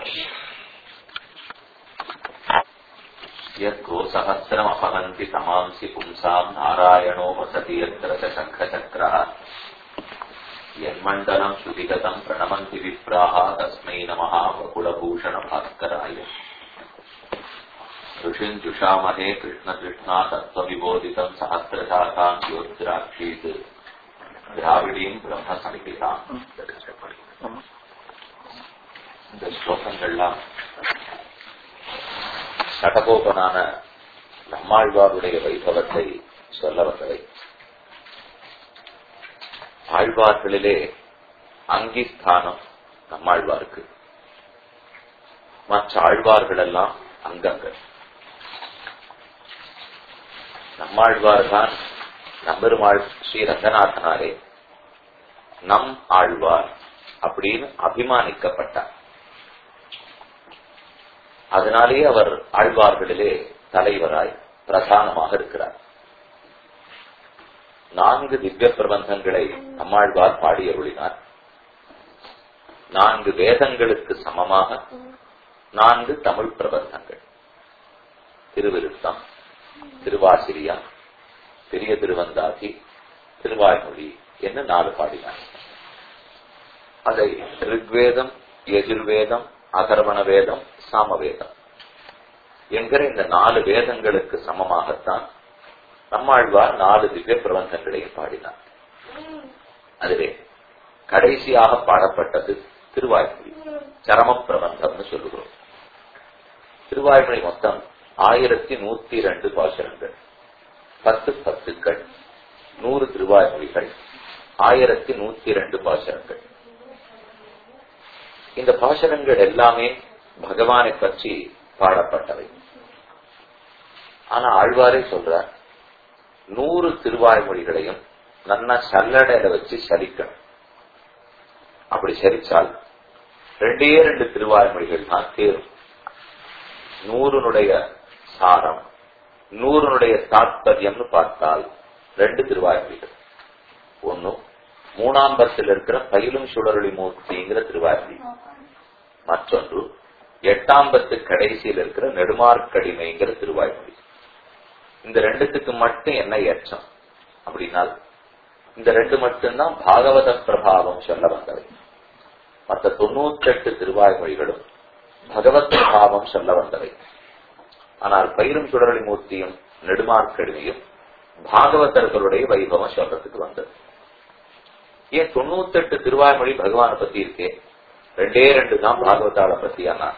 यत्रो सहस्रमपहन्ति तमांसि पुंसाम् नारायणो वसति यत्र च शङ्खचक्रः यन्मण्डलम् श्रुतिगतम् प्रणमन्ति विप्राः तस्मै नमः वकुलभूषणभास्कराय ऋषिम् जुषामहे कृष्णकृष्णा तत्त्वविबोधितम् सहस्रशाखाम् योद्राक्षीत् திராவிடியும் பிரம்ம சங்கிதாம் இந்த ஸ்லோகங்கள்லாம் சடகோபனான நம்மாழ்வாருடைய வைபவத்தை சொல்ல வந்தவை ஆழ்வார்களிலே அங்கிஸ்தானம் நம்மாழ்வாருக்கு மற்ற ஆழ்வார்கள் எல்லாம் அங்கங்கள் நம்மாழ்வார் தான் நம்பெருமாள் ஸ்ரீ ரங்கநாதனாரே நம் ஆழ்வார் அப்படின்னு அபிமானிக்கப்பட்டார் அதனாலே அவர் ஆழ்வார்களிலே தலைவராய் பிரதானமாக இருக்கிறார் நான்கு திவ்ய பிரபந்தங்களை நம்மாழ்வார் பாடியருளினார் நான்கு வேதங்களுக்கு சமமாக நான்கு தமிழ் பிரபந்தங்கள் திருவிருத்தம் திருவாசிரியம் பெரிய திருவந்தாதி திருவாய்மொழி என்று நாலு பாடினார் அதை ரிக்வேதம் எஜுர்வேதம் அகர்வண வேதம் சாமவேதம் என்கிற இந்த நாலு வேதங்களுக்கு சமமாகத்தான் நம்மாழ்வார் நாலு திவ்ய பிரபந்தங்களையும் பாடினார் அதுவே கடைசியாக பாடப்பட்டது திருவாய்மொழி சரம பிரபந்தம்னு சொல்லுகிறோம் திருவாய்மொழி மொத்தம் ஆயிரத்தி நூத்தி இரண்டு பாசுரங்கள் பத்து பத்துக்கள் நூறு திருவாய்மொழிகள் ஆயிரத்தி நூத்தி இரண்டு பாசனங்கள் இந்த பாசனங்கள் எல்லாமே பகவானை பற்றி பாடப்பட்டவை ஆனா ஆழ்வாரே சொல்றார் நூறு திருவாய்மொழிகளையும் நன்னா சல்லடையில வச்சு சலிக்கணும் அப்படி சரிச்சால் ரெண்டே ரெண்டு திருவாய்மொழிகள் தான் தேரும் நூறுனுடைய சாரம் நூறுனுடைய தாத்பரியம்னு பார்த்தால் ரெண்டு திருவாய்மொழிகள் ஒன்னும் மூணாம்பத்தில் இருக்கிற பயிலும் சுடரொளி மூர்த்திங்கிற திருவாய்மொழி மற்றொன்று எட்டாம்பத்து கடைசியில் இருக்கிற நெடுமார்க்கடிமைங்கிற திருவாய்மொழி இந்த ரெண்டுத்துக்கு மட்டும் என்ன ஏற்றம் அப்படின்னால் இந்த ரெண்டு மட்டும்தான் பாகவத பிரபாவம் சொல்ல வந்தவை மற்ற தொண்ணூற்றெட்டு திருவாய்மொழிகளும் பகவத் பிரபாவம் சொல்ல வந்தவை ஆனால் பயிரும் சுடரொளி மூர்த்தியும் நெடுமார்க்கடிமையும் பாகவதர்களுடைய வைபவம் சொல்றதுக்கு வந்தது ஏன் தொண்ணூத்தெட்டு திருவாய்மொழி பகவானை பத்தி இருக்கே ரெண்டே ரெண்டு தான் பாகவதால பத்தி ஆனா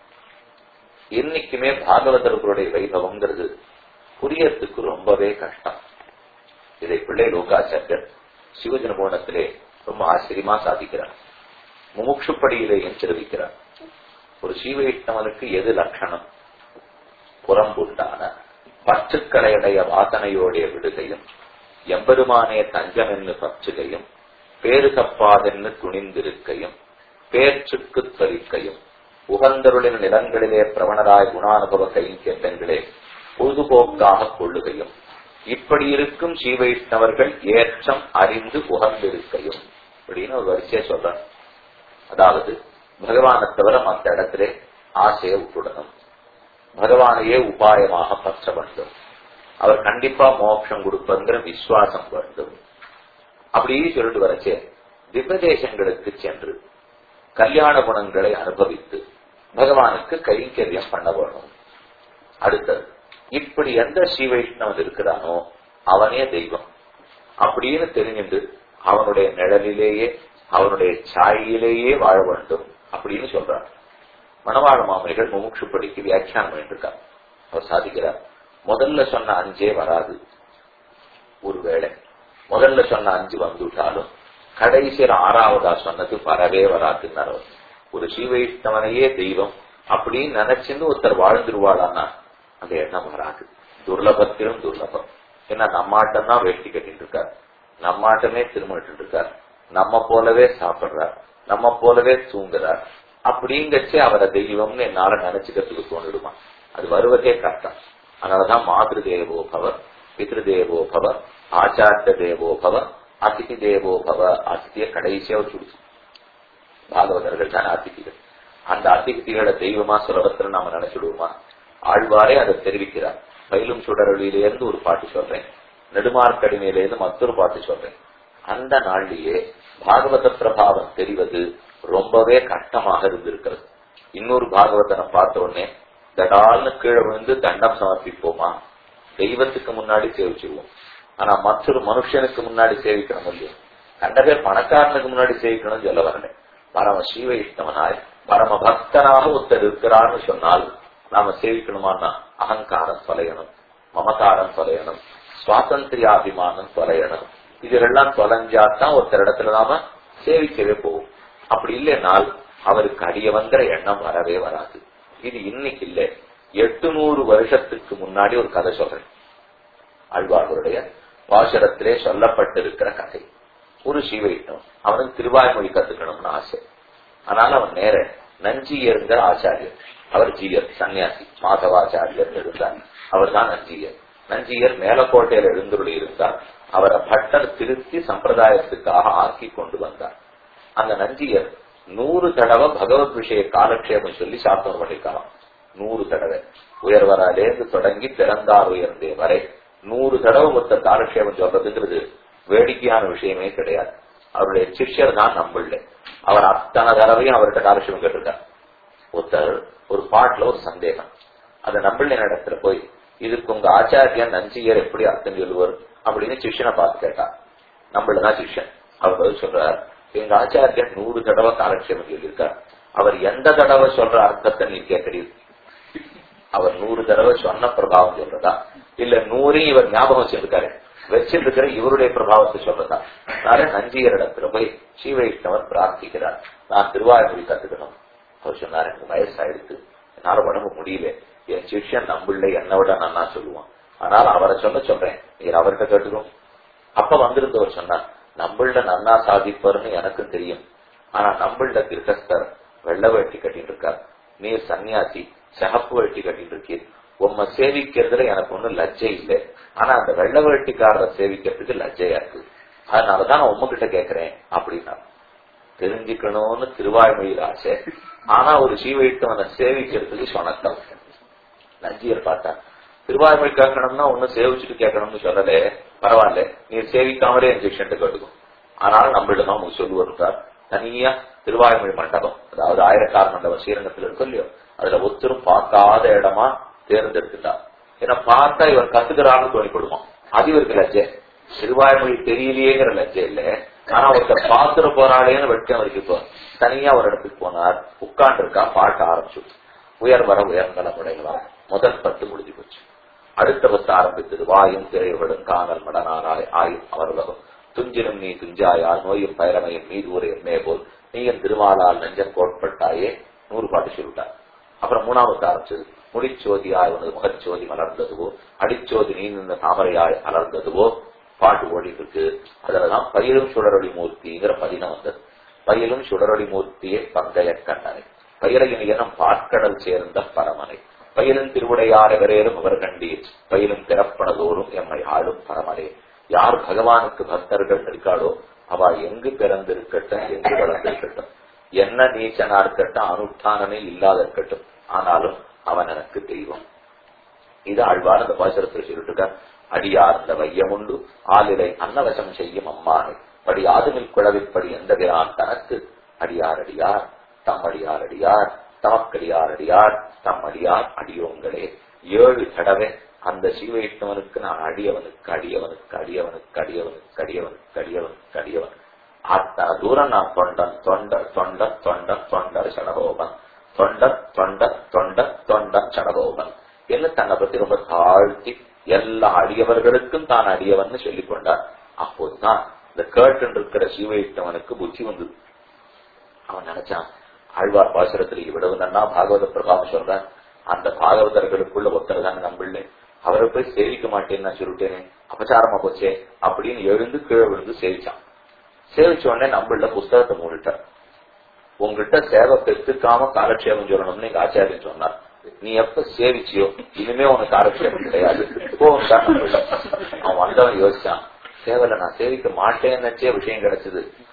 இன்னைக்குமே பாகவதர்களுடைய வைபவம்ங்கிறது புரியறதுக்கு ரொம்பவே கஷ்டம் இதை பிள்ளை லோகாச்சாரியர் சிவஜன கோணத்திலே ரொம்ப ஆச்சரியமா சாதிக்கிறார் முமுட்சுப்படியிலேயும் தெரிவிக்கிறார் ஒரு சீவைஷ்ணவனுக்கு எது லட்சணம் புறம்புண்டான பற்றுக்களையடைய வாசனையோடைய விடுகையும் எம்பெருமானே தஞ்சம் என்று பற்றுகையும் பேரு தப்பாதென்னு துணிந்திருக்கையும் பேச்சுக்கு தரிக்கையும் உகந்தருளின் நிலங்களிலே பிரவணராய் குணானுபவ கைங்கெட்டங்களே பொழுதுபோக்காக கொள்ளுகையும் இப்படி இருக்கும் ஸ்ரீவைஷ்ணவர்கள் ஏற்றம் அறிந்து உகந்திருக்கையும் அப்படின்னு ஒரு வரிசையை சொல்றார் அதாவது பகவானை தவிர மற்ற இடத்திலே ஆசையை விட்டுடணும் பகவானையே உபாயமாக பற்ற வேண்டும் அவர் கண்டிப்பா மோட்சம் கொடுப்பங்கிற விசுவாசம் வேண்டும் அப்படி சொல்லிட்டு வரச்சே திவ்யதேசங்களுக்கு சென்று கல்யாண குணங்களை அனுபவித்து பகவானுக்கு கைங்கரியம் பண்ண வேணும் அடுத்தது இப்படி எந்த ஸ்ரீ வைஷ்ணவன் இருக்கிறானோ அவனே தெய்வம் அப்படின்னு தெரிஞ்சுட்டு அவனுடைய நிழலிலேயே அவனுடைய சாயிலேயே வாழ வேண்டும் அப்படின்னு சொல்றார் மணவாள மாமனிகள் முமுட்சுப்படிக்கு வியாக்கியானம் பண்ணிருக்கார் அவர் சாதிக்கிறார் முதல்ல சொன்ன அஞ்சே வராது ஒருவேளை முதல்ல சொன்ன அஞ்சு வந்துட்டாலும் கடைசியில் ஆறாவதா சொன்னது வரவே வராதுன்னார் அவர் ஒரு ஸ்ரீவைஷ்ணவனையே தெய்வம் அப்படின்னு நினைச்சுன்னு ஒருத்தர் வாழ்ந்துருவாளான்னா அந்த எண்ணம் வராது துர்லபத்திலும் துர்லபம் ஏன்னா நம்மாட்டம் தான் வேஷ்டி கட்டிட்டு இருக்கார் நம்மாட்டமே திரும்பிட்டு இருக்கார் நம்ம போலவே சாப்பிடுறார் நம்ம போலவே தூங்குறார் அப்படிங்கச்சே அவரை தெய்வம்னு என்னால நினைச்சுக்கிறதுக்கு தோணிடுமா அது வருவதே கஷ்டம் அதனாலதான் மாதிரி தேவோ பவ பித்ரு தேவோ பவ ஆச்சாரிய தேவோ பவ அதிதி தேவோ பவ அதிதிய கடைசியா சுடுச்சு பாகவதர்கள் தான் அதிதிகள் அந்த அதிகதிகளை தெய்வமா சுலபத்துல நாம நினைச்சுடுவோமா ஆழ்வாரே அதை தெரிவிக்கிறார் பயிலும் சுடரொளியிலிருந்து ஒரு பாட்டு சொல்றேன் நெடுமார்க்கடிமையிலிருந்து மற்றொரு பாட்டு சொல்றேன் அந்த நாள்லயே பாகவத பிரபாவம் தெரிவது ரொம்பவே கஷ்டமாக இருந்திருக்கிறது இன்னொரு பாகவதனை பார்த்த உடனே தடால்னு கீழே விழுந்து தண்டம் சமர்ப்பிப்போமா தெய்வத்துக்கு முன்னாடி சேவிச்சிருவோம் ஆனா மற்றொரு மனுஷனுக்கு முன்னாடி சேவிக்கணும் இல்லையா கண்ட பேர் பணக்காரனுக்கு முன்னாடி சேவிக்கணும்னு சொல்ல வரல பரம சீவைஷ்ணவனாய் பரம பக்தனாக ஒருத்தர் இருக்கிறான்னு சொன்னால் நாம சேவிக்கணுமான்னா அகங்காரம் தொலையணும் மமகாரம் தொலையணும் சுவாதந்திரியாபிமானம் தொலையணும் இதெல்லாம் தொலைஞ்சாதான் ஒருத்தர் இடத்துல நாம சேவிக்கவே போகும் அப்படி இல்லைனால் அவருக்கு அடியவங்கிற எண்ணம் வரவே வராது இது இன்னைக்கு இல்ல எட்டுநூறு வருஷத்துக்கு முன்னாடி ஒரு கதை சொல்றேன் ஆழ்வார்களுடைய பாசுரத்திலே சொல்லப்பட்டிருக்கிற கதை ஒரு சீவைட்டம் அவனுக்கு திருவாய்மொழி கத்துக்கணும்னு ஆசை அதனால அவன் நேர நஞ்சியருங்கிற ஆச்சாரியர் அவர் ஜீயர் சன்னியாசி மாதவாச்சாரியர் இருந்தார் அவர் தான் நஞ்சியர் நஞ்சியர் மேலக்கோட்டையில எழுந்துருளி இருந்தார் அவரை பட்டர் திருத்தி சம்பிரதாயத்துக்காக ஆக்கி கொண்டு வந்தார் அந்த நஞ்சியர் நூறு தடவை பகவத் விஷய காலக்ஷேபம் சொல்லி சாத்தம் பண்ணிக்கலாம் நூறு தடவை உயர்வராலேருந்து தொடங்கி பிறந்தார் உயர்ந்தே வரை நூறு தடவை ஒருத்த காலக்ஷேபம் சொல்றதுங்கிறது வேடிக்கையான விஷயமே கிடையாது அவருடைய சிஷ்யர் தான் நம்பிள்ள அவர் அத்தனை தடவையும் அவர்கிட்ட காலக்ஷேபம் கேட்டிருக்கார் ஒருத்தர் ஒரு பாட்டுல ஒரு சந்தேகம் அந்த நம்பிள்ள இடத்துல போய் இதுக்கு உங்க ஆச்சாரியன் நஞ்சியர் எப்படி அர்த்தம் சொல்லுவார் அப்படின்னு சிஷ்யனை பார்த்து கேட்டா நம்மளதான் சிஷ்யன் அவர் பதில் சொல்றார் எங்க ஆச்சாரியன் நூறு தடவை காலக்ஷேபம் சொல்லியிருக்கார் அவர் எந்த தடவை சொல்ற அர்த்தத்தை நீ கேட்கிறீர் அவர் நூறு தடவை சொன்ன பிரபாவம் சொல்றதா இல்ல நூறையும் இவர் ஞாபகம் வச்சிருக்காரு வச்சிருக்கிற இவருடைய பிரபாவத்தை சொல்றதா அதனால நஞ்சியர் இடத்துல போய் ஸ்ரீவைஷ்ணவர் பிரார்த்திக்கிறார் நான் திருவாரூரி கத்துக்கணும் அவர் சொன்னார் எனக்கு வயசாயிடுத்து என்னால உடம்பு முடியல என் சிஷ்யன் நம்பிள்ள என்னை விட நன்னா சொல்லுவான் ஆனால் அவரை சொல்ல சொல்றேன் நீர் அவர்கிட்ட கேட்டுக்கணும் அப்ப வந்திருந்தவர் சொன்னார் நம்பிள்ள நன்னா சாதிப்பாருன்னு எனக்கும் தெரியும் ஆனா நம்பிள்ள கிருஷ்ணஸ்தர் வெள்ள வேட்டி கட்டிட்டு இருக்கார் நீர் சன்னியாசி சகப்பு வேட்டி கட்டிட்டு இருக்கீர் உம்மை சேவிக்கிறதுல எனக்கு ஒண்ணும் லஜ்ஜை இல்லை ஆனா அந்த வெள்ள வேட்டிக்காரரை சேவிக்கிறதுக்கு லஜ்ஜையா இருக்கு அதனாலதான் நான் உம்மகிட்ட கேக்குறேன் அப்படின்னா தெரிஞ்சுக்கணும்னு திருவாய்மொழியில் ஆசை ஆனா ஒரு சீவைட்டவனை சேவிக்கிறதுக்கு சொனக்கம் நஞ்சியர் பார்த்தா திருவாய்மொழி கேட்கணும்னா ஒன்னும் சேவிச்சுட்டு கேட்கணும்னு சொல்லலே பரவாயில்ல நீ சேவிக்காமலே என் சிக்ஷன் கேட்டுக்கும் ஆனாலும் நம்மளிடம் உங்களுக்கு சொல்லுவார் தனியா திருவாய்மொழி மண்டபம் அதாவது ஆயிரக்கார மண்டபம் ஸ்ரீரங்கத்தில் இருக்கும் இல்லையோ அதுல ஒருத்தரும் பார்க்காத இடமா தேர்ந்தெடுத்துட்டா ஏன்னா பார்த்தா இவர் கத்துக்கிறான்னு தோணிப்படுமா அது இவருக்கு லஜ்ஜை திருவாய்மொழி தெரியலையேங்கிற லஜ்ஜை இல்ல ஆனா ஒருத்தர் பாத்துற போறாளேன்னு வெட்கம் வரைக்கும் இப்போ தனியா ஒரு இடத்துக்கு போனார் உட்கார்ந்து இருக்கா பாட்ட ஆரம்பிச்சு உயர் வர உயர்நலம் உடையவா முதல் பத்து முடிஞ்சு போச்சு அடுத்த பத்து ஆரம்பித்தது வாயும் திரையுடன் காணல் மடனாராய் ஆயும் அமர்வகம் துஞ்சினும் நீ துஞ்சாயால் நோயும் பயரமையும் மீது ஒரு எம்மே போல் நீயும் திருமாலால் நெஞ்சம் கோட்பட்டாயே நூறு பாட்டு சொல்லிட்டார் அப்புறம் மூணாவது ஆரம்பிச்சது முடிச்சோதியாய் உனது முகச்சோதி மலர்ந்ததுவோ அடிச்சோதி நீ நின்ற தாமரையாய் அலர்ந்ததுவோ பாட்டு ஓடிட்டு இருக்கு அதுலதான் பயிலும் சுடரொளி மூர்த்திங்கிற பதினம் வந்தது பயிலும் சுடரொளி மூர்த்தியே பங்கைய கண்ணனை பயிலையின் இனம் பாற்கடல் சேர்ந்த பரமனை பயிலும் திருவுடையாரவரேறும் அவர் கண்டீர் பயிலும் திறப்பனதோறும் எம்மை ஆளும் பரமனே யார் பகவானுக்கு பக்தர்கள் இருக்காளோ அவ எங்கு பிறந்திருக்கட்டும் எங்கு வளர்ந்திருக்கட்டும் என்ன நீச்சனா இருக்கட்டும் அனுஷ்டானமே இல்லாத இருக்கட்டும் ஆனாலும் அவன் எனக்கு தெய்வம் இது ஆழ்வார் அந்த பாசுரத்தில் சொல்லிட்டு இருக்கார் அடியார் அந்த வையமுண்டு ஆளிலை அன்னவசம் செய்யும் அம்மானை படி ஆதுமில் குழவிப்படி எந்த பிரான் தனக்கு அடியார் அடியார் தம் அடியார் அடியார் தமக்கடியார் அடியார் தம் அடியார் அடியோங்களே ஏழு தடவை அந்த சீவைஷ்ணவனுக்கு நான் அடியவனுக்கு அடியவனுக்கு அடியவனுக்கு அடியவனுக்கு அடியவனுக்கு அடியவனுக்கு அடியவன் அத்தனை தூரம் நான் தொண்டன் தொண்டர் தொண்டர் தொண்டர் தொண்டர் சடகோபன் தொண்டர் தொண்டர் தொண்டர் தொண்டர் சடகோபன் என்று தன்னை பத்தி ரொம்ப தாழ்த்தி எல்லா அடியவர்களுக்கும் தான் அடியவன் சொல்லிக் கொண்டார் அப்போதுதான் இந்த கேட்டு இருக்கிற சீவையிட்டவனுக்கு புத்தி வந்தது அவன் நினைச்சான் ஆழ்வார் பாசுரத்தில் இவ்வளவு நன்னா பாகவத பிரபாவம் சொல்றான் அந்த பாகவதர்களுக்குள்ள ஒருத்தர் தான் நம்பிள்ளை அவரை போய் சேவிக்க மாட்டேன்னு நான் சொல்லிட்டேனே அபச்சாரமா போச்சே அப்படின்னு எழுந்து கீழே விழுந்து சேவிச்சான் சேவிச்ச உடனே நம்மள புஸ்தகத்தை மூடிட்டார் உங்ககிட்ட சேவை பெற்றுக்காம காலக்ஷேபம் சொல்லணும்னு எங்க ஆச்சாரியன் சொன்னார் நீ எப்ப சேவிச்சியோ இனிமே உனக்கு காலக்ஷேபம் கிடையாது போகும் அவன் வந்தவன் யோசிச்சான் சேவல நான் சேவிக்க மாட்டேன்னு விஷயம் கிடைச்சது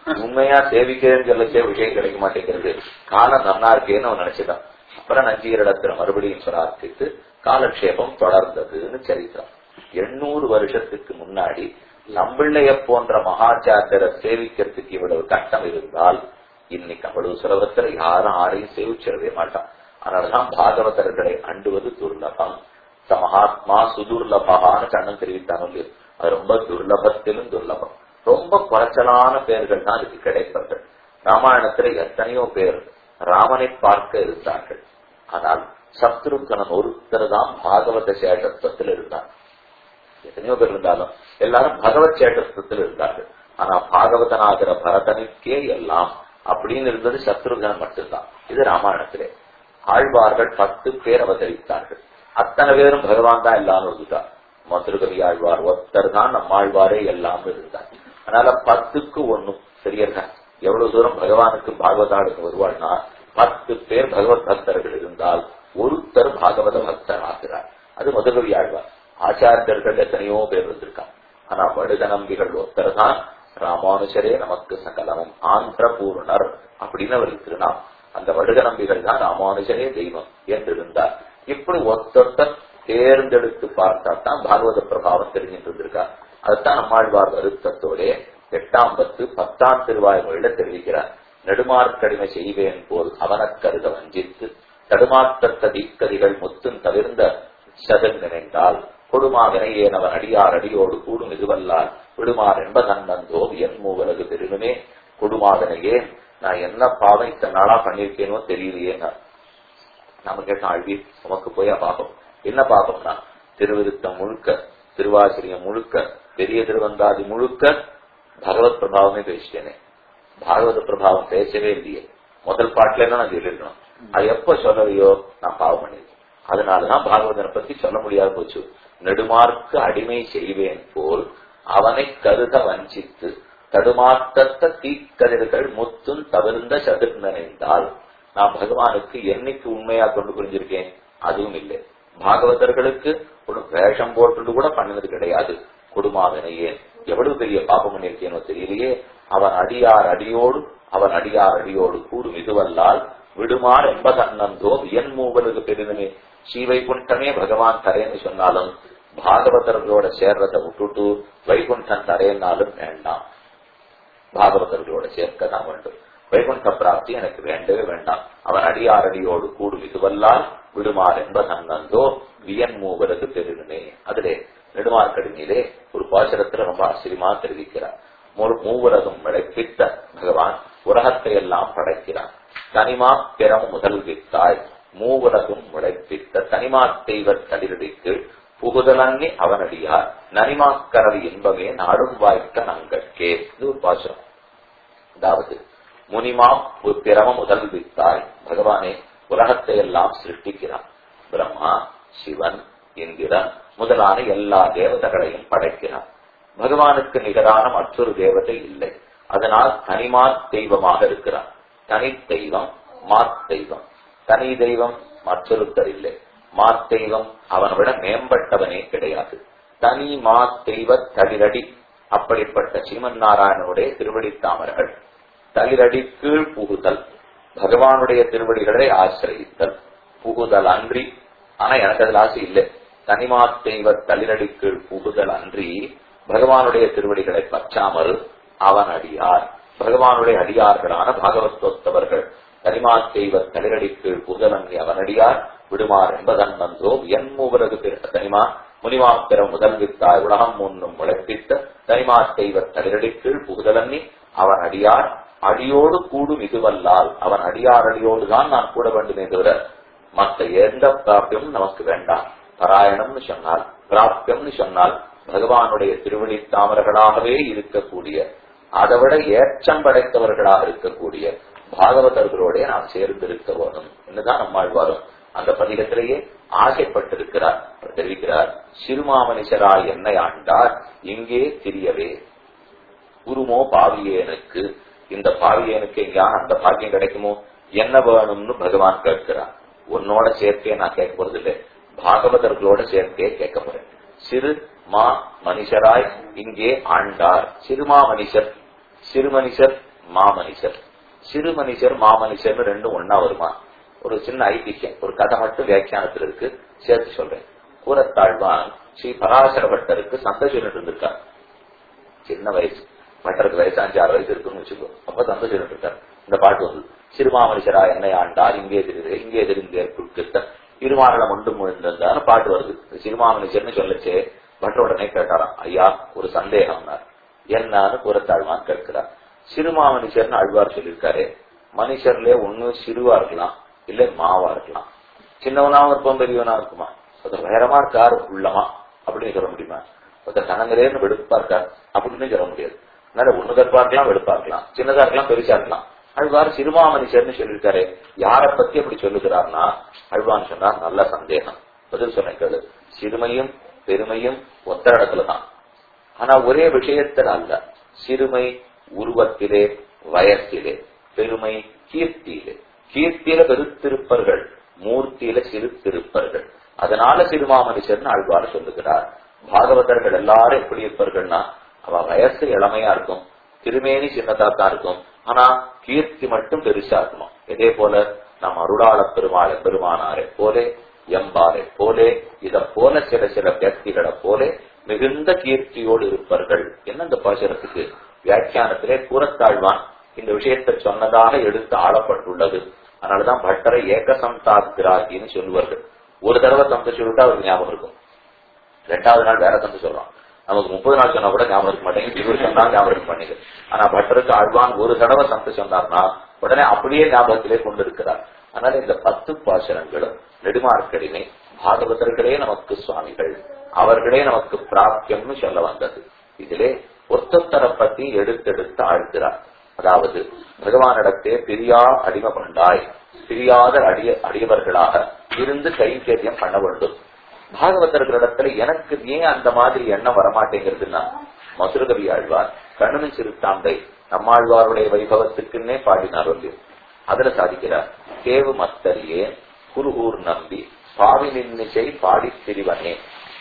உண்மையா சேவிக்கிறேன்னு சொல்லச்சே விஷயம் கிடைக்க மாட்டேங்கிறது காலம் நன்னா இருக்கேன்னு அவன் நினைச்சுட்டான் அப்புறம் நஞ்சீரிடத்துல மறுபடியும் பிரார்த்தித்து காலக்ஷேபம் தொடர்ந்ததுன்னு சரித்திரம் எண்ணூறு வருஷத்துக்கு முன்னாடி நம்பிள்ளைய போன்ற மகாச்சாரியரை சேவிக்கிறதுக்கு இவ்வளவு கஷ்டம் இருந்தால் இன்னைக்கு அவ்வளவு சுலபத்துல யாரும் ஆரையும் சேவிச்சிடவே மாட்டான் அதனாலதான் பாகவதர்களை அண்டுவது துர்லபம் ச மகாத்மா சுதுர்லபகான்னு கண்ணன் தெரிவித்தாங்க இல்லையோ அது ரொம்ப துர்லபத்திலும் துர்லபம் ரொம்ப குறைச்சலான பேர்கள் தான் இதுக்கு கிடைப்பார்கள் ராமாயணத்துல எத்தனையோ பேர் ராமனை பார்க்க இருந்தார்கள் ஆனால் சத்ருகனன் ஒருத்தர் தான் பாகவத சேஷத்துவத்தில் இருந்தார் எத்தனையோ பேர் இருந்தாலும் எல்லாரும் பகவத் சேட்டத்தில் இருந்தார்கள் ஆனா பாகவதனாகிற பரதனுக்கே எல்லாம் அப்படின்னு இருந்தது சத்ருகன் மட்டும்தான் இது ராமாயணத்திலே ஆழ்வார்கள் பத்து பேர் அவதரித்தார்கள் அத்தனை பேரும் பகவான் தான் எல்லாம் இருந்துட்டார் மதுரகவி ஆழ்வார் ஒருத்தர் தான் நம்ம ஆழ்வாரே எல்லாம் இருந்தார் அதனால பத்துக்கு ஒண்ணும் சரியா எவ்வளவு தூரம் பகவானுக்கு பாகவதாளுக்கு வருவாள்னா பத்து பேர் பகவத் பக்தர்கள் இருந்தால் ஒருத்தர் பாகவத பக்தர் ஆகிறார் அது மதுரகவி ஆழ்வார் ஆச்சாரியர்கள் எத்தனையோ பேர் இருந்திருக்காங்க ஆனா வடுக நம்பிகள் ஒருத்தர் தான் ராமானுஜரே நமக்கு சகலமும் ஆந்திர பூர்ணர் அப்படின்னு அவர் திருநாம் அந்த வடுக நம்பிகள் தான் ராமானுஜரே தெய்வம் என்று இருந்தார் இப்படி ஒத்தொத்தர் தேர்ந்தெடுத்து பார்த்தா தான் பாகவத பிரபாவம் தெரிஞ்சிட்டு இருந்திருக்கா அதுதான் நம்மாழ்வார் வருத்தத்தோட எட்டாம் பத்து பத்தாம் திருவாய்மொழியில தெரிவிக்கிறார் நெடுமார்க்கடிமை செய்வேன் போல் அவனக் கருத வஞ்சித்து தடுமாற்றத்த தீக்கதிகள் முத்தும் தவிர்ந்த சதன் நினைந்தால் கொடுமா வினையேன் அவன் அடியார் அடியோடு கூடும் இதுவல்லால் விடுமார் என்பதன்னந்தோ என் மூவரது பெருகுமே கொடுமாதனையே நான் என்ன பாவம் இத்தனை நாளா பண்ணிருக்கேனோ தெரியலையே நாம கேட்ட ஆழ்வி உமக்கு போயா பாபம் என்ன பாபம்னா திருவிருத்தம் முழுக்க திருவாசிரியம் முழுக்க பெரிய திருவந்தாதி முழுக்க பகவத் பிரபாவமே பேசிட்டேனே பாகவத பிரபாவம் பேசவே இல்லையே முதல் பாட்டுல நான் சொல்லிருக்கணும் அது எப்ப சொல்லலையோ நான் பாவம் பண்ணிருக்கேன் அதனாலதான் பாகவதனை பத்தி சொல்ல முடியாது போச்சு நெடுமார்க்கு அடிமை செய்வேன் போல் அவனை கருத வஞ்சித்து தடுமாற்றத்த தீக்கதிர்கள் முத்தும் தவிர்ந்த சதுர்ந்தனைந்தால் நான் பகவானுக்கு என்னைக்கு உண்மையா கொண்டு புரிஞ்சிருக்கேன் அதுவும் இல்லை பாகவதர்களுக்கு ஒரு வேஷம் போட்டு கூட பண்ணினது கிடையாது குடுமாவினையே எவ்வளவு பெரிய பாபம் பண்ணிருக்கேனோ தெரியலையே அவன் அடியார் அடியோடு அவன் அடியார் அடியோடு கூடும் இதுவல்லால் விடுமார் என்பதன்னந்தோ என் மூவலுக்கு பெரிதுமே ஸ்ரீவைகுண்டமே பகவான் தரேன்னு சொன்னாலும் பாகவதர்களோட சேர்றதை விட்டுட்டு வைகுண்டன் தரேன்னாலும் வேண்டாம் பாகவதர்களோட சேர்க்க தான் வேண்டும் வைகுண்ட பிராப்தி எனக்கு வேண்டவே வேண்டாம் அவன் அடியார் அடியோடு கூடும் இதுவல்லால் விடுமார் என்பதன்னந்தோ வியன் மூவருக்கு பெருகுமே அதிலே நெடுமார்க்கடினிலே ஒரு பாசுரத்துல ரொம்ப ஆச்சரியமா தெரிவிக்கிறார் மூவரதும் விளைப்பித்த பகவான் உலகத்தை எல்லாம் படைக்கிறான் தனிமா பிறம் முதல் வித்தாய் மூவரதும் விளைப்பித்த தனிமா தெய்வ தளிரடிக்கு புகுதலங்கி அவனடியார் நனிமாக்கரவி என்பவே நாடும் வாய்க்க நங்கட்கே இது ஒரு பாசுரம் அதாவது முனிமாம் ஒரு பிறம முதல் வித்தாய் பகவானே உலகத்தை எல்லாம் சிருஷ்டிக்கிறான் பிரம்மா சிவன் இந்திரன் முதலான எல்லா தேவதைகளையும் படைக்கிறான் பகவானுக்கு நிகரான மற்றொரு தேவதை இல்லை அதனால் தனிமா தெய்வமாக இருக்கிறான் தனி தெய்வம் மாத்தெய்வம் தனி தெய்வம் மற்றொருத்தர் இல்லை மாத்தெய்வம் அவனை விட மேம்பட்டவனே கிடையாது தனி மா தெய்வ தளிரடி அப்படிப்பட்ட ஸ்ரீமன் நாராயணனுடைய திருவடி தாமர்கள் தளிரடி கீழ் புகுதல் பகவானுடைய திருவடிகளை ஆசிரயித்தல் புகுதல் அன்றி ஆனா எனக்கு அதுல ஆசை இல்லை தனிமா தெய்வ தளிரடி கீழ் புகுதல் அன்றி பகவானுடைய திருவடிகளை பற்றாமல் அவன் அடியார் பகவானுடைய அடியார்களான பாகவத்தோத்தவர்கள் தனிமா தெய்வ தளிரடி கீழ் புகுதல் அன்றி அவன் அடியார் விடுமார் என்பதன் வந்தோ என் மூவரது தனிமா முனிமாத்திர முதல் வித்தாய் உலகம் முன்னும் உழைப்பித்த தனிமா தெய்வ தளிரடி கீழ் புகுதலன்னி அவன் அடியார் அடியோடு கூடும் இதுவல்லால் அவன் அடியார் அடியோடு தான் நான் கூட வேண்டுமே தவிர மற்ற எந்த பிராப்தியமும் நமக்கு வேண்டாம் பாராயணம்னு சொன்னால் பிராப்தியம்னு சொன்னால் பகவானுடைய திருவடி தாமர்களாகவே இருக்கக்கூடிய அதைவிட ஏற்றம் படைத்தவர்களாக இருக்கக்கூடிய பாகவதர்களோட நாம் சேர்ந்து இருக்க வேணும் என்னதான் நம்மாழ்வாரும் அந்த பதிகத்திலேயே ஆசைப்பட்டிருக்கிறார் தெரிவிக்கிறார் சிறுமாமனிஷராய் என்னை ஆண்டார் இங்கே தெரியவே குருமோ பாவியேனுக்கு இந்த பாவியனுக்கு எங்கேயான அந்த பாக்கியம் கிடைக்குமோ என்ன வேணும்னு பகவான் கேட்கிறார் உன்னோட சேர்க்கே நான் கேட்க போறது இல்லை பாகவதர்களோட சேர்க்கே கேட்க போறேன் சிறு மா மனுஷராய் இங்கே ஆண்டார் சிறுமா மனுஷர் சிறு மனுஷர் மாமனிஷர் சிறு மனுஷர் மாமனிஷர்னு ரெண்டும் ஒன்னா வருமா ஒரு சின்ன ஐதிஹ்யம் ஒரு கதை மட்டும் வியாக்கியானத்தில் இருக்கு சேர்த்து சொல்றேன் கூறத்தாழ்வான் ஸ்ரீ பராசர பட்டருக்கு சந்தை சொல்லிட்டு இருந்திருக்கார் சின்ன வயசு பட்டருக்கு வயசு அஞ்சு ஆறு வயசு இருக்குன்னு வச்சுக்கோ அப்ப சந்தை சொல்லிட்டு இருக்கார் இந்த பாட்டு வந்து சிறுமாமனுஷரா என்னை ஆண்டார் இங்கே தெரியுது இங்கே தெரிந்து குறுக்கிட்ட இருமாறலம் ஒன்று முழுந்தான்னு பாட்டு வருது சிறுமாமனுஷர்னு சொல்லச்சே பட்டர் உடனே கேட்டாராம் ஐயா ஒரு சந்தேகம்னார் என்னன்னு கூறத்தாழ்வான் கேட்கிறார் சிறுமாமனுஷர்னு அழ்வார் சொல்லியிருக்காரு மனுஷர்ல ஒண்ணு சிறுவா இருக்கலாம் இல்ல மாவா இருக்கலாம் சின்னவனாவும் இருப்போம் பெரியவனா இருக்குமா ஒருத்தர் வேறமா இருக்காரு உள்ளமா அப்படின்னு சொல்ல முடியுமா ஒருத்தர் கனங்கரேன்னு வெடுப்பா இருக்கார் அப்படின்னு சொல்ல முடியாது அதனால ஒண்ணு கற்பா இருக்கலாம் வெடுப்பா இருக்கலாம் சின்னதா இருக்கலாம் பெருசா இருக்கலாம் அழ்வார் சிறுமாமனுஷர்னு சொல்லியிருக்காரு யார பத்தி அப்படி சொல்லுகிறார்னா அழ்வான் சொன்னார் நல்ல சந்தேகம் பதில் சொன்ன கேளு சிறுமையும் பெருமையும் ஒத்த இடத்துலதான் ஆனா ஒரே விஷயத்தில் அல்ல சிறுமை உருவத்திலே வயசிலே பெருமை கீர்த்தியிலே கீர்த்தியில பெருத்திருப்பர்கள் மூர்த்தியில சிறுத்திருப்பர்கள் அதனால சிறுமாமனுஷர்னு ஆழ்வார் சொல்லுகிறார் பாகவதர்கள் எல்லாரும் எப்படி இருப்பார்கள்னா அவ வயசு இளமையா இருக்கும் திருமேனி சின்னதா தான் இருக்கும் ஆனா கீர்த்தி மட்டும் பெருசா இருக்கணும் இதே போல நம் அருளாள பெருமாளை பெருமானாரை போலே எம்பாரை போலே இத போல சில சில வியக்திகளை போலே மிகுந்த கீர்த்தியோடு இருப்பார்கள் என்ன இந்த பாசுரத்துக்கு வியாக்கியானத்திலே கூறத்தாழ்வான் இந்த விஷயத்தை சொன்னதாக எடுத்து ஆளப்பட்டுள்ளது அதனாலதான் பட்டரை ஏகசந்தாகிராகின்னு சொல்லுவார்கள் ஒரு தடவை சந்த சொல்லிட்டா அவருக்கு ஞாபகம் இருக்கும் ரெண்டாவது நாள் வேற சந்த சொல்றான் நமக்கு முப்பது நாள் சொன்னா கூட ஞாபகம் இருக்க மாட்டேங்குது இருபது சொன்னா ஞாபகம் இருக்க மாட்டேங்குது ஆனா பட்டருக்கு ஆழ்வான் ஒரு தடவை சந்த சொன்னார்னா உடனே அப்படியே ஞாபகத்திலே கொண்டு இருக்கிறார் அதனால இந்த பத்து பாசனங்களும் நெடுமார்க்கடிமை பாகவதர்களே நமக்கு சுவாமிகள் அவர்களே நமக்கு பிராப்தியம்னு சொல்ல வந்தது இதிலே ஒத்தத்தரை பத்தி எடுத்தெடுத்து ஆழ்கிறார் அதாவது பகவானிடத்தே பிரியா அடிமை கொண்டாய் பிரியாத அடிய அடியவர்களாக இருந்து கைங்கரியம் பண்ண வேண்டும் பாகவதர்களிடத்துல எனக்கு ஏன் அந்த மாதிரி எண்ணம் வரமாட்டேங்கிறதுன்னா மதுரகவி ஆழ்வார் கண்ணனின் சிறுத்தாண்டை நம்மாழ்வாருடைய வைபவத்துக்குன்னே பாடினார் இல்லையோ அதுல சாதிக்கிறார் தேவு மத்தரியே குருகூர் நம்பி பாவி நின்னிசை பாடி திரிவனே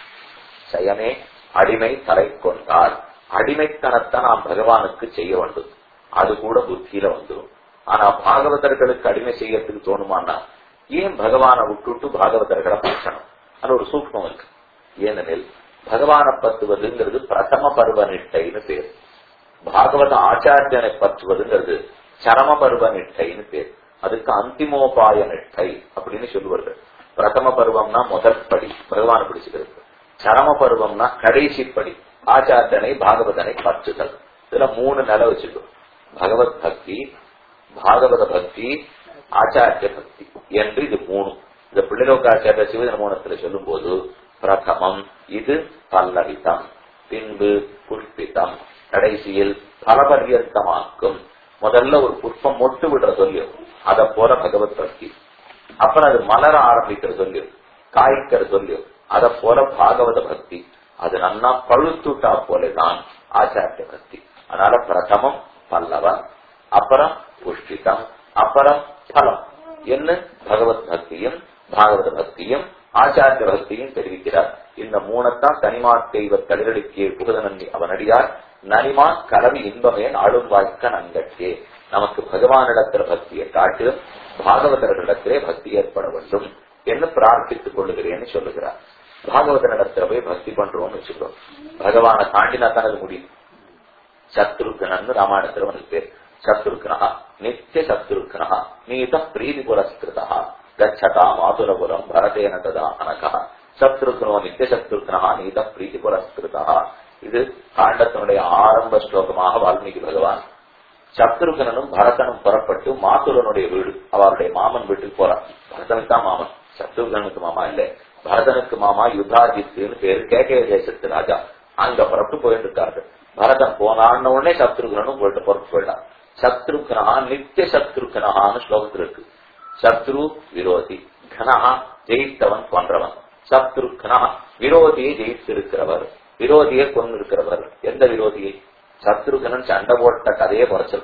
செயமே அடிமை தலை கொண்டால் அடிமைத்தனத்தை நாம் பகவானுக்கு செய்ய வேண்டும் அது கூட புத்தியில வந்துடும் ஆனா பாகவதர்களுக்கு அடிமை செய்யறதுக்கு தோணுமான்னா ஏன் பகவானை விட்டுட்டு பாகவதர்களை பார்க்கணும் அது ஒரு சூக்மம் இருக்கு ஏனெனில் பகவானை பத்துவதுங்கிறது பிரதம பருவ நிட்டைன்னு பேர் பாகவத ஆச்சாரியனை பற்றுவதுங்கிறது சரம பருவ நிட்டைன்னு பேர் அதுக்கு அந்திமோபாய நிட்டை அப்படின்னு சொல்லுவார்கள் பிரதம பருவம்னா முதல் படி பகவானை பிடிச்சுக்கிறது சரம பருவம்னா கடைசி படி ஆச்சாரியனை பாகவதனை பற்றுதல் இதுல மூணு நிலை வச்சுக்கோ பகவத் பக்தி பாகவத பக்தி ஆச்சாரிய பக்தி என்று இது மூணு இந்த பிள்ளைலோக்காச்சாரிய சிவஜனமோனத்துல சொல்லும் போது பிரதமம் இது பல்லவிதம் பின்பு புஷ்பிதம் கடைசியில் பலபரியர்த்தமாக்கும் முதல்ல ஒரு புஷ்பம் மொட்டு விடுற சொல்லியும் அத போல பகவத் பக்தி அப்புறம் அது மலர ஆரம்பிக்கிற சொல்லியும் காய்க்கிற சொல்லியும் அத போல பாகவத பக்தி அது நன்னா பழுத்துட்டா போலதான் ஆச்சாரிய பக்தி அதனால பிரதமம் பல்லவம் அப்புறம் புஷ்டிதம் அப்புறம் பலம் என்ன பகவத் பக்தியும் பாகவத பக்தியும் ஆச்சாரிய பக்தியும் தெரிவிக்கிறார் இந்த மூணத்தான் தனிமா தெய்வ தலைகளுக்கே புகழநன்னி அவனடியார் நனிமா கலவி இன்பமே நாடும் வாய்க்க நங்கட்டே நமக்கு பகவானிடத்துல பக்தியை காட்டிலும் பாகவதர்களிடத்திலே பக்தி ஏற்பட வேண்டும் என்று பிரார்த்தித்துக் கொள்ளுகிறேன்னு சொல்லுகிறார் பாகவதனிடத்துல போய் பக்தி பண்றோம்னு வச்சுக்கோ பகவானை தாண்டினா தான் அது முடியும் சத்ருகனன்னு ராமாயணத்துல உனக்கு பேர் சத்ருக்னா நித்திய சத்ருக்னா நீத பிரீதி புரஸ்கிருதா கச்சதா மாதுரபுரம் பரதேன ததா அனகா சத்ருக்னோ நித்திய சத்ருக்னா நீத பிரீதி புரஸ்கிருதா இது காண்டத்தினுடைய ஆரம்ப ஸ்லோகமாக வால்மீகி பகவான் சத்ருகனும் பரதனும் புறப்பட்டு மாத்துரனுடைய வீடு அவருடைய மாமன் வீட்டுக்கு போறான் பரதனுக்கு தான் மாமன் சத்ருகனுக்கு மாமா இல்ல பரதனுக்கு மாமா யுதாஜித்துன்னு பேரு கேகே தேசத்து ராஜா அங்க புறப்பட்டு போயிட்டு இருக்காரு பரதன் போனான்னு உடனே சத்ருகனும் போயிட்டு புறப்பட்டு போயிட்டான் சத்ருகனா நித்திய சத்ருகனான்னு ஸ்லோகத்தில் இருக்கு சத்ரு விரோதி கனஹா ஜெயித்தவன் கொன்றவன் சத்ருகனா விரோதியை ஜெயித்திருக்கிறவர் விரோதியை கொண்டு இருக்கிறவர் எந்த விரோதியை சத்ருகனன் சண்டை போட்ட கதையே குறைச்சல்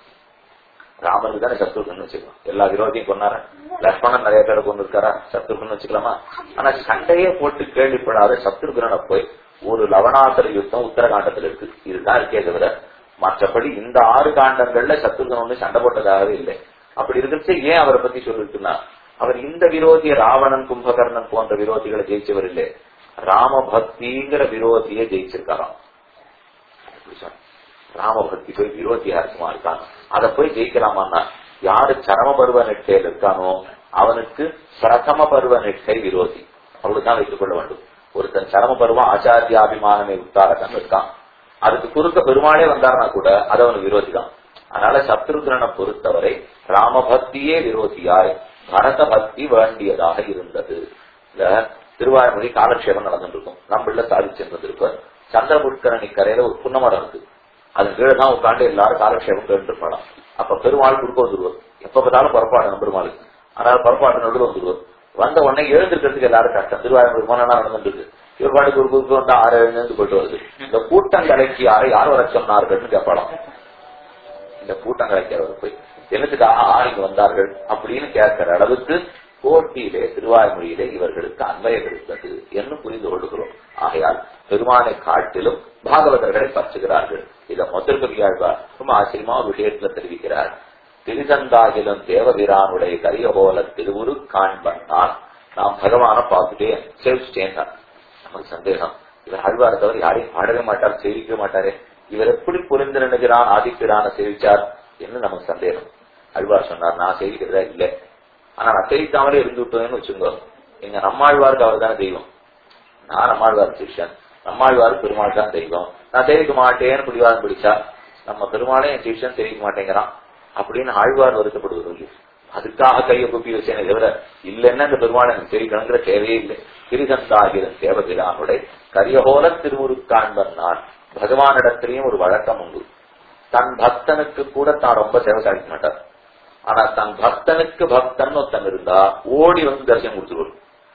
ராமனுக்கு தானே சத்ருகன் வச்சுக்கலாம் எல்லா விரோதியும் கொண்டார லக்ஷ்மணன் நிறைய பேரை கொண்டு இருக்காரா சத்ருகன் வச்சுக்கலாமா ஆனா சண்டையே போட்டு கேள்விப்படாத சத்ருகனை போய் ஒரு லவணாசர யுத்தம் உத்தரகாண்டத்துல இருக்கு இதுதான் இருக்கே தவிர மற்றபடி இந்த ஆறு காண்டங்கள்ல சத்ருகன் ஒண்ணு சண்டை போட்டதாகவே இல்லை அப்படி இருக்கிறச்சு ஏன் அவரை பத்தி சொல்லிட்டுனா அவர் இந்த விரோதிய ராவணன் கும்பகர்ணன் போன்ற விரோதிகளை ஜெயிச்சவர் இல்லை ராம பக்திங்கிற விரோதியை ஜெயிச்சிருக்காராம் எப்படி சொன்ன? ராம பக்தி போய் விரோதியா இருக்குமா இருக்கான் அதை போய் ஜெயிக்கலாமான்னா யாரு சரம பருவ நெட்டையில் இருக்கானோ அவனுக்கு பிரதம பருவ நெட்டை விரோதி அவ்வளவுதான் வைத்துக் கொள்ள வேண்டும் ஒருத்தன் சரம பருவம் ஆச்சாரியாபிமானமே உத்தாரகன் இருக்கான் அதுக்கு குறுக்க பெருமாளே வந்தார்னா கூட அது அவனுக்கு விரோதி தான் அதனால சத்ருகனை பொறுத்தவரை ராமபக்தியே விரோதியாய் பரத பக்தி வேண்டியதாக இருந்தது இந்த திருவாய்மொழி காலக்ஷேபம் நடந்துட்டு இருக்கும் நம்மள சாதிச்சிருந்திருப்பார் சந்திரபுஷ்கரணி கரையில ஒரு புன்னமரம் இருக்கு அது கீழே தான் உட்காந்து எல்லாரும் காலக்ஷேபம் கேட்டுருப்பாளாம் அப்ப பெருமாள் குறுக்க வந்துருவார் எப்ப பார்த்தாலும் புறப்பாடு நம்ம பெருமாளுக்கு அதனால புறப்பாடு நடுவில் வந்துருவார் வந்த உடனே எழுந்திருக்கிறதுக்கு எல்லாரும் கஷ்டம் திருவாயூர் மனம் நடந்துட்டு இருக்கு இவர் பாட்டுக்கு ஒரு குறுக்கு வந்து ஆறு எழுந்து போயிட்டு வருது இந்த கூட்டம் கலைக்கு யாரை யார் வர சொன்னார்கள்னு கேட்பாளாம் இந்த கூட்டம் கலைக்கிறவர் போய் என்னத்துக்காக ஆணைக்கு வந்தார்கள் அப்படின்னு கேட்கிற அளவுக்கு போட்டியிலே திருவாய்மொழியிலே இவர்களுக்கு அன்வயம் இருந்தது என்று புரிந்து கொள்கிறோம் ஆகையால் பெருமானை காட்டிலும் பாகவதர்களை பற்றுகிறார்கள் இதை முதல் கவியாழ்வார் ரொம்ப ஆச்சரியமா ஒரு விஷயத்துல தெரிவிக்கிறார் திருசந்தாகிலும் தேவபிரானுடைய கரியபோல திருவுரு காண்பன்னான் நாம் பகவான பார்த்துட்டே சேவிச்சிட்டேன் நமக்கு சந்தேகம் இவர் ஆழ்வார் தவிர யாரையும் பாடவே மாட்டார் சேவிக்க மாட்டாரே இவர் எப்படி புரிந்து நினைக்கிறான் ஆதிப்பிரான சேவிச்சார் என்று நமக்கு சந்தேகம் அழ்வார் சொன்னார் நான் சேவிக்கிறதா இல்லை ஆனா நான் சேவிக்காமலே இருந்து விட்டேன்னு வச்சுக்கோ எங்க நம்மாழ்வாருக்கு அவர் தானே தெய்வம் நான் நம்மாழ்வார் சிஷ்யன் நம்மாழ்வார் பெருமாள் தான் தெய்வம் நான் சேவிக்க மாட்டேன்னு பிடிவாதம் பிடிச்சா நம்ம பெருமாளே என் சிஷ்யன் சேவிக்க மாட்டேங்கிறான் அப்படின்னு ஆழ்வார் வருத்தப்படுவது அதுக்காக கையை குப்பி வச்சேனே தவிர இல்லைன்னா இந்த பெருமாளை எனக்கு தெரிவிக்கணுங்கிற தேவையே இல்லை திரிசந்தாகிரன் தேவபிரானுடைய கரியகோல திருமுருக்காண்பன் நான் பகவானிடத்திலையும் ஒரு வழக்கம் உண்டு தன் பக்தனுக்கு கூட தான் ரொம்ப சேவை சாதிக்க மாட்டார் ஆனா தன் பக்தனுக்கு பக்தன் ஒருத்தன் இருந்தா ஓடி வந்து தரிசனம் கொடுத்துருவார்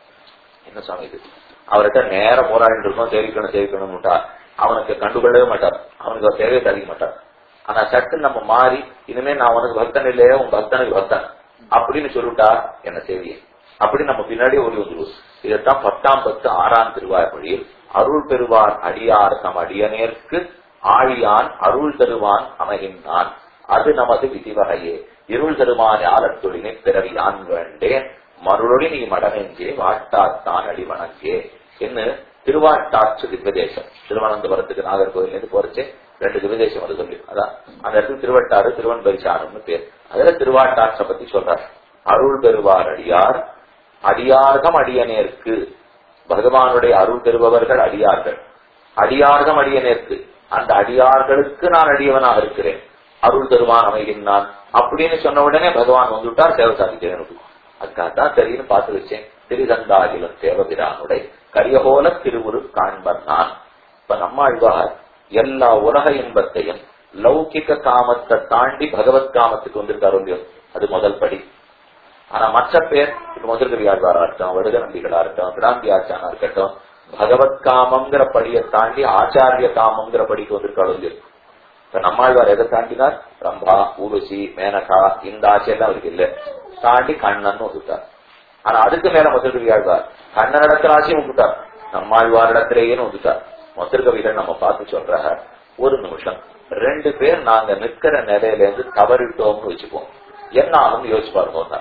என்ன சுவாமி இது அவர்கிட்ட நேர போராடிட்டு இருக்கோம் சேவிக்கணும் சேவிக்கணும்னுட்டா அவனுக்கு கண்டுகொள்ளவே மாட்டார் அவனுக்கு அவர் தேவையை சாதிக்க மாட்டார் ஆனா சட்டு நம்ம மாறி இனிமே நான் உனக்கு பக்தன் இல்லையே உன் பக்தனுக்கு பக்தன் அப்படின்னு சொல்லிட்டா என்ன செய்வியே அப்படி நம்ம பின்னாடி ஓடி வந்துருவோம் இதைத்தான் பத்தாம் பத்து ஆறாம் திருவாய்மொழியில் அருள் பெறுவான் அடியார் தம் அடியனேற்கு ஆழியான் அருள் தருவான் அமைகின்றான் அது நமது விதிவகையே இருள் தருமான் ஆலத்தொழினை பிறவி யான் வேண்டேன் மறுழொழி நீ மடனெஞ்சே வாட்டாத்தான் அடி வணங்கே என்று திருவாட்டாற்று திவ்யதேசம் திருவனந்தபுரத்துக்கு நாகர்கோவில் இருந்து போறச்சே ரெண்டு திவ்யதேசம் அது சொல்லி அதான் அந்த இடத்துல திருவட்டாறு திருவன்பரிசாரம்னு பேர் அதுல திருவாட்டாற்றை பத்தி சொல்றார் அருள் பெறுவார் அடியார் அடியார்கம் அடியனேற்கு பகவானுடைய அருள் பெறுபவர்கள் அடியார்கள் அடியார்கம் அடியனேற்கு அந்த அடியார்களுக்கு நான் அடியவனாக இருக்கிறேன் அருள் தருவான் அமைகின்றான் அப்படின்னு சொன்ன உடனே பகவான் வந்துட்டார் சேவை சாதிக்கிறேன் அதுக்காகத்தான் தெரியுன்னு பார்த்து வச்சேன் திருதந்தாகிலும் தேவபிரானுடைய கரியகோல திருவுரு காண்பன் நான் இப்ப நம்மாழ்வார் எல்லா உலக இன்பத்தையும் லௌகிக காமத்தை தாண்டி பகவத் காமத்துக்கு வந்திருக்காரு இல்லையோ அது முதல் படி ஆனா மற்ற பேர் இப்ப முதல்கவி ஆழ்வாரா இருக்கட்டும் வடுக நம்பிகளா இருக்கட்டும் கிராந்தி ஆச்சானா இருக்கட்டும் பகவத் காமங்கிற படியை தாண்டி ஆச்சாரிய காமங்கிற படிக்கு வந்திருக்காரு இல்லையோ இப்ப நம்மாழ்வார் எதை தாண்டினார் ரம்பா ஊருசி மேனகா இந்த ஆசையெல்லாம் அவருக்கு இல்ல தாண்டி கண்ணன் வந்துட்டார் ஆனா அதுக்கு மேல முதல்கவி ஆழ்வார் கண்ணன் இடத்துல ஆசையும் வந்துட்டார் நம்மாழ்வார் இடத்திலேயே வந்துட்டார் முதற்கவிகள் நம்ம பார்த்து சொல்ற ஒரு நிமிஷம் ரெண்டு பேர் நாங்க நிற்கிற நிலையில இருந்து தவறிட்டோம்னு வச்சுப்போம் என்ன ஆகும் யோசிச்சு பாருங்க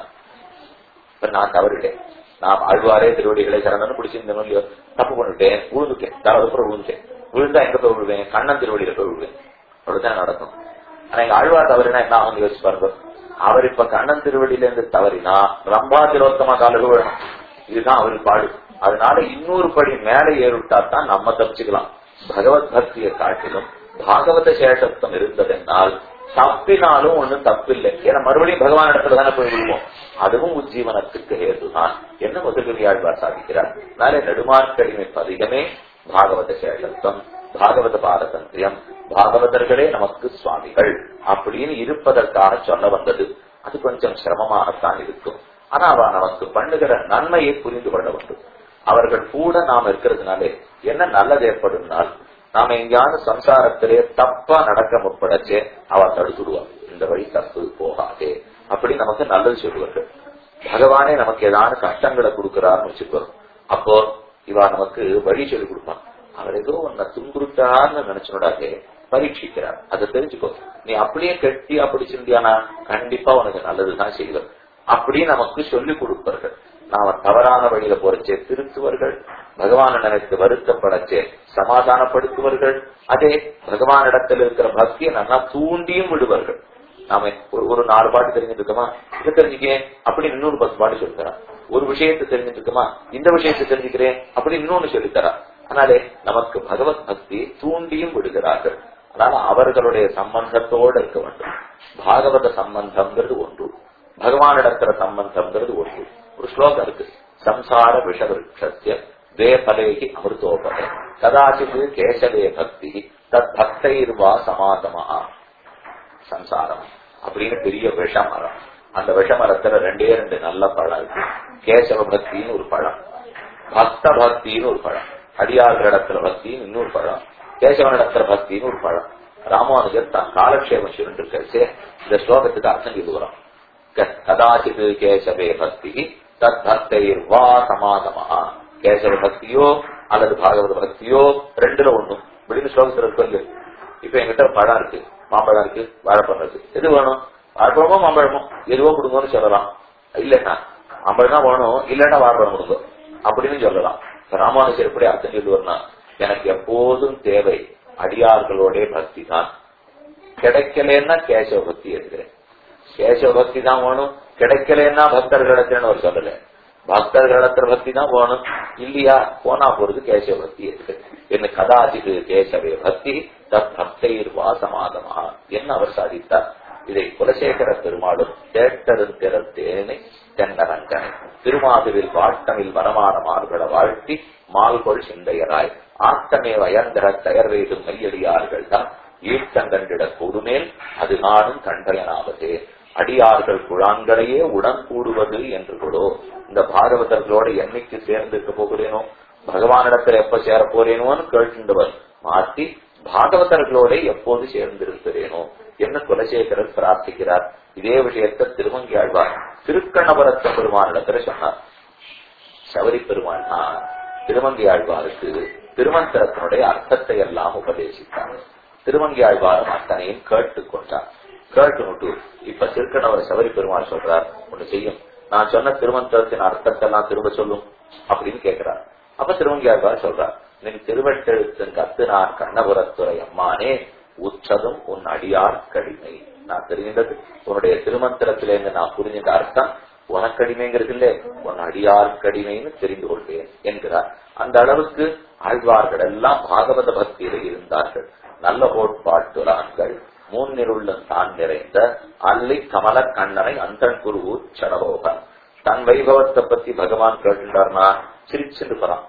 இப்ப நான் தவறிட்டேன் நான் ஆழ்வாரே திருவடிகளை சரணன்னு பிடிச்சிருந்தேன் இல்லையோ தப்பு பண்ணிட்டேன் விழுந்துட்டேன் தவறுப்புறம் விழுந்துட்டேன் விழுந்தா எங்க போய் விழுவேன் கண்ணன் திருவடியில போய் விழுவேன் அப்படித்தான் நடக்கும் ஆனா எங்க ஆழ்வார் தவறினா என்ன ஆகும் யோசிச்சு பாருங்க அவர் இப்ப கண்ணன் திருவடியில இருந்து தவறினா ரம்பா திரோத்தமா காலுக்கு விழணும் இதுதான் அவர் பாடு அதனால இன்னொரு படி மேலே ஏறிவிட்டா தான் நம்ம தப்பிச்சுக்கலாம் பகவத் பக்தியை காட்டிலும் பாகவத சேஷத்துவம் இருந்ததென்னால் தப்பினாலும் ஒண்ணும் தப்பில்லை ஏன்னா மறுபடியும் பகவான் இடத்துல தானே போய் விடுவோம் அதுவும் உஜ்ஜீவனத்துக்கு ஏதுதான் என்ன முதல்வரி ஆழ்வார் சாதிக்கிறார் அதனால நெடுமாற்கடிமை பதிகமே பாகவத சேஷத்துவம் பாகவத பாரதந்திரியம் பாகவதர்களே நமக்கு சுவாமிகள் அப்படின்னு இருப்பதற்காக சொல்ல வந்தது அது கொஞ்சம் சிரமமாகத்தான் இருக்கும் ஆனா அவ நமக்கு பண்ணுகிற நன்மையை புரிந்து கொள்ள வேண்டும் அவர்கள் கூட நாம் இருக்கிறதுனாலே என்ன நல்லது ஏற்படும்னால் நாம எங்கேயாவது சம்சாரத்திலே தப்பா நடக்க முற்படச்சே அவ தடுத்துடுவான் இந்த வழி தப்பு போகாதே அப்படி நமக்கு நல்லது சொல்லுவார்கள் பகவானே நமக்கு ஏதாவது கஷ்டங்களை கொடுக்கிறார்னு வச்சுக்கிறோம் அப்போ இவா நமக்கு வழி சொல்லி கொடுப்பான் அவர் ஏதோ உன்னை துன்புறுத்தான்னு நினைச்சுடாதே பரீட்சிக்கிறார் அதை தெரிஞ்சுக்கோ நீ அப்படியே கெட்டியா பிடிச்சிருந்தியானா கண்டிப்பா உனக்கு நல்லதுதான் செய்வர் அப்படி நமக்கு சொல்லிக் கொடுப்பார்கள் நாம தவறான வழியில போறச்சே திருத்துவர்கள் பகவான நினைத்து வருத்தப்படச்சே சமாதானப்படுத்துவர்கள் அதே பகவானிடத்தில் இருக்கிற பக்தியை நல்லா தூண்டியும் விடுவார்கள் நாம ஒரு ஒரு நாலு பாட்டு தெரிஞ்சுட்டு இருக்கோமா இதை தெரிஞ்சுக்கேன் அப்படி இன்னொரு பத்து பாட்டு சொல்லித்தரான் ஒரு விஷயத்தை தெரிஞ்சுட்டு இருக்கோமா இந்த விஷயத்தை தெரிஞ்சுக்கிறேன் அப்படி இன்னொன்னு சொல்லித்தரான் அதனாலே நமக்கு பகவத் பக்தியை தூண்டியும் விடுகிறார்கள் அதனால அவர்களுடைய சம்பந்தத்தோடு இருக்க வேண்டும் பாகவத சம்பந்தம்ங்கிறது ஒன்று பகவானிடத்துல சம்பந்தம்ங்கிறது ஒன்று ஒரு ஸ்லோகம் இருக்கு சம்சார விஷவருஷத்திய வே பலேகி அமிர்தோபக கதாச்சித் கேசவே பக்தி தத் பக்தைர்வா சமாதமா சம்சாரம் அப்படின்னு பெரிய விஷ மரம் அந்த விஷ மரத்துல ரெண்டே ரெண்டு நல்ல பழம் இருக்கு கேசவ பக்தின்னு ஒரு பழம் பக்த பக்தின்னு ஒரு பழம் அடியார்களிடத்துல பக்தின்னு இன்னொரு பழம் கேசவனிடத்துல பக்தின்னு ஒரு பழம் ராமானுஜர் தான் காலக்ஷேமம் சொல்லிட்டு இருக்கே இந்த ஸ்லோகத்துக்கு அர்த்தம் சொல்லுகிறோம் கதாச்சித் கேசவே பக்தி தத் பக்தைர் வா சமாதமா கேசவ பக்தியோ அல்லது பாகவத பக்தியோ ரெண்டுல ஒண்ணும் இப்படின்னு ஸ்லோகத்துல இருக்கு இப்ப எங்கிட்ட பழம் இருக்கு மாம்பழம் இருக்கு வாழைப்பழம் இருக்கு எது வேணும் வாழைப்பழமோ மாம்பழமோ எதுவோ கொடுங்கன்னு சொல்லலாம் இல்லன்னா மாம்பழம் தான் வேணும் இல்லன்னா வாழைப்பழம் கொடுங்க அப்படின்னு சொல்லலாம் ராமானுஜர் எப்படி அர்த்தம் சொல்லுவார்னா எனக்கு எப்போதும் தேவை அடியார்களோட பக்தி தான் கிடைக்கலன்னா கேசவ பக்தி எடுக்கிறேன் கேசவ பக்தி தான் வேணும் கிடைக்கலன்னா பக்தர்களிடத்துல ஒரு சொல்லல பக்தர்களிடத்துல பக்தி தான் வேணும் இல்லையா போனா போறது கேசவ பக்தி இருக்கு என்ன கதாச்சிது கேசவே பக்தி தத் பக்தைர் வாசமாதமா என்ன அவர் சாதித்தார் இதை குலசேகர பெருமாளும் கேட்டரும் திறத்தேனை தென்னரங்கனை திருமாதுவில் வாட்டமில் வரமான மார்களை வாழ்த்தி மால்கொள் சிந்தையராய் ஆத்தமே வயந்தர தயர்வேதும் மையடியார்கள் தான் ஈட்டங்கண்டிட கூடுமேல் அது நானும் கண்டயனாவதே அடியார்கள் குழாங்களையே உடன் கூடுவது என்று கூடோ இந்த பாகவதர்களோட என்னைக்கு சேர்ந்திருக்க போகிறேனோ பகவானிடத்துல எப்ப சேர போறேனோன்னு கேட்டுண்டவர் மாற்றி பாகவதர்களோட எப்போது சேர்ந்திருக்கிறேனோ என்ன குலசேகரர் பிரார்த்திக்கிறார் இதே விஷயத்தை திருமங்கி ஆழ்வார் திருக்கண்ணபுரத்த பெருமானிடத்துல சொன்னார் சபரி பெருமான் திருமங்கி ஆழ்வாருக்கு திருமந்திரத்தினுடைய அர்த்தத்தை எல்லாம் உபதேசித்தார் திருமங்கி ஆழ்வாரும் அத்தனையும் கேட்டுக் கொண்டார் கேட்டு இப்ப திருக்கணவர் சபரி பெருமாள் சொல்றார் ஒண்ணு செய்யும் நான் சொன்ன திருமந்திரத்தின் அர்த்தத்தை எல்லாம் திரும்ப சொல்லும் அப்படின்னு கேட்கிறார் அப்ப திருமங்கி ஆழ்வார் சொல்றார் நீ திருவட்டெழுத்தின் கத்து நான் கண்ணபுரத்துறை அம்மானே உச்சதும் உன் அடியார் கடிமை நான் தெரிகின்றது உன்னுடைய திருமந்திரத்திலிருந்து நான் புரிஞ்சின்ற அர்த்தம் உனக்கடிமைங்கிறது இல்ல உன் அடியார் கடிமைன்னு தெரிந்து கொள்வேன் என்கிறார் அந்த அளவுக்கு ஆழ்வார்கள் எல்லாம் பாகவத பக்தியில இருந்தார்கள் நல்ல கோட்பாட்டுரான்கள் மூன்னிருள்ளும் தான் நிறைந்த அல்லி கமல கண்ணனை அந்தன் குரு சடவோகன் தன் வைபவத்தை பத்தி பகவான் கேட்டுட்டார்னா சிரிச்சுட்டு போறான்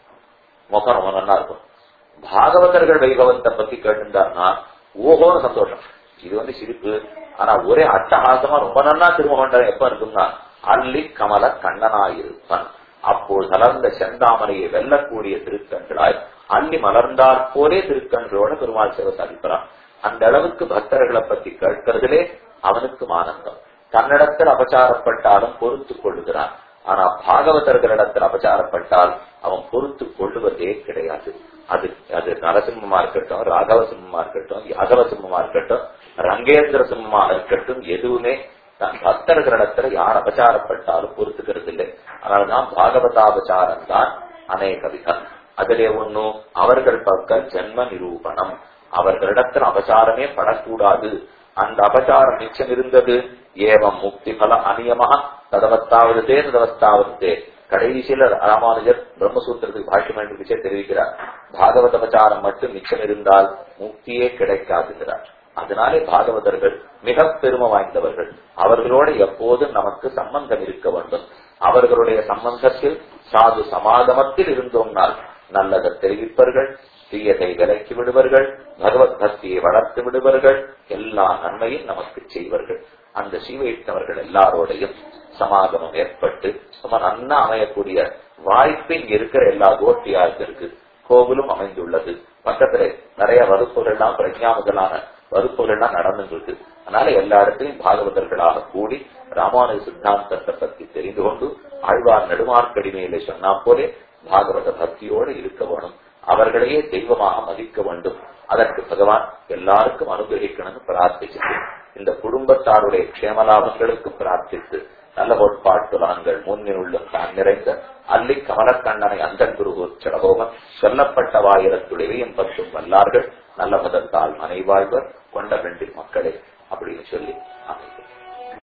முகம் ரொம்ப நல்லா இருக்கும் பாகவதர்கள் வைபவத்தை பத்தி கேட்டுட்டார்னா ஓஹோன்னு சந்தோஷம் இது வந்து சிரிப்பு ஆனா ஒரே அட்டகாசமா ரொம்ப நல்லா திருமகண்டம் எப்ப இருக்கும்னா அல்லி கமல கண்ணனாயிருப்பன் அப்போது மலர்ந்த செந்தாமரையை வெல்லக்கூடிய திருக்கண்களாய் அள்ளி மலர்ந்தார் போலே திருக்கண்களோட பெருமாள் சேவை சாதிக்கிறான் அந்த அளவுக்கு பக்தர்களை பத்தி கேட்கறதிலே அவனுக்கும் ஆனந்தம் தன்னிடத்தில் அபச்சாரப்பட்டாலும் பொறுத்து கொள்ளுகிறான் ஆனா பாகவதர்களிடத்தில் அபச்சாரப்பட்டால் அவன் பொறுத்து கொள்ளுவதே கிடையாது அது அது நரசிம்மமா இருக்கட்டும் ராகவ சிம்மமா இருக்கட்டும் யாதவ சிம்மமா இருக்கட்டும் ரங்கேந்திர சிம்மமா இருக்கட்டும் எதுவுமே தன் பக்தர்களிடத்துல யார் அபச்சாரப்பட்டாலும் பொறுத்துக்கிறது இல்லை அதனாலதான் பாகவதாபச்சாரம் தான் அநேக விதம் அதிலே ஒன்னும் அவர்கள் பக்கம் ஜென்ம நிரூபணம் அவர்களிடத்தில் அபச்சாரமே படக்கூடாது அந்த அபச்சாரம் மிச்சம் இருந்தது ஏவம் முக்தி பல அநியமா ததவத்தாவது தே ததவத்தாவது தே கடைசியில ராமானுஜர் பிரம்மசூத்திரத்துக்கு பாஷ்யம் என்று தெரிவிக்கிறார் பாகவத அபச்சாரம் மட்டும் மிச்சம் இருந்தால் முக்தியே கிடைக்காதுங்கிறார் அதனாலே பாகவதர்கள் மிக பெருமை வாய்ந்தவர்கள் அவர்களோட எப்போதும் நமக்கு சம்பந்தம் இருக்க வேண்டும் அவர்களுடைய சம்பந்தத்தில் சாது சமாகமத்தில் இருந்தோம்னால் நல்லதை தெரிவிப்பர்கள் தீயதை விலக்கி விடுவார்கள் பகவத் பக்தியை வளர்த்து விடுவார்கள் எல்லா நன்மையும் நமக்கு செய்வார்கள் அந்த சீவைத்தவர்கள் எல்லாரோடையும் சமாகமம் ஏற்பட்டு ரொம்ப நன்னா அமையக்கூடிய வாய்ப்பு இங்க இருக்கிற எல்லா கோட்டியாருக்கு கோவிலும் அமைந்துள்ளது பக்கத்துல நிறைய வகுப்புகள்லாம் பிரஜா முதலான வகுப்புகள்லாம் நடந்துட்டு இருக்கு அதனால எல்லா இடத்திலையும் பாகவதர்களாக கூடி ராமானுஜ சித்தாந்தத்தை பத்தி தெரிந்து கொண்டு ஆழ்வார் நெடுமார்க்கடிமையிலே சொன்னா போலே பாகவத பக்தியோடு இருக்க வேணும் அவர்களையே தெய்வமாக மதிக்க வேண்டும் அதற்கு பகவான் எல்லாருக்கும் அனுகிரகிக்கணும்னு பிரார்த்திச்சுட்டு இந்த குடும்பத்தாருடைய க்ஷேமலாபங்களுக்கு பிரார்த்தித்து நல்ல பொற்பாட்டுலான்கள் முன்னில் உள்ள தான் நிறைந்த அல்லி கமலக்கண்ணனை அந்த குருகூர் சடகோமன் சொல்லப்பட்ட வாயிரத்துடையும் பற்றும் வல்லார்கள் நல்ல மதத்தால் மனைவாழ்வர் கொண்ட வெண்டி மக்களே அப்படின்னு சொல்லி அமைதி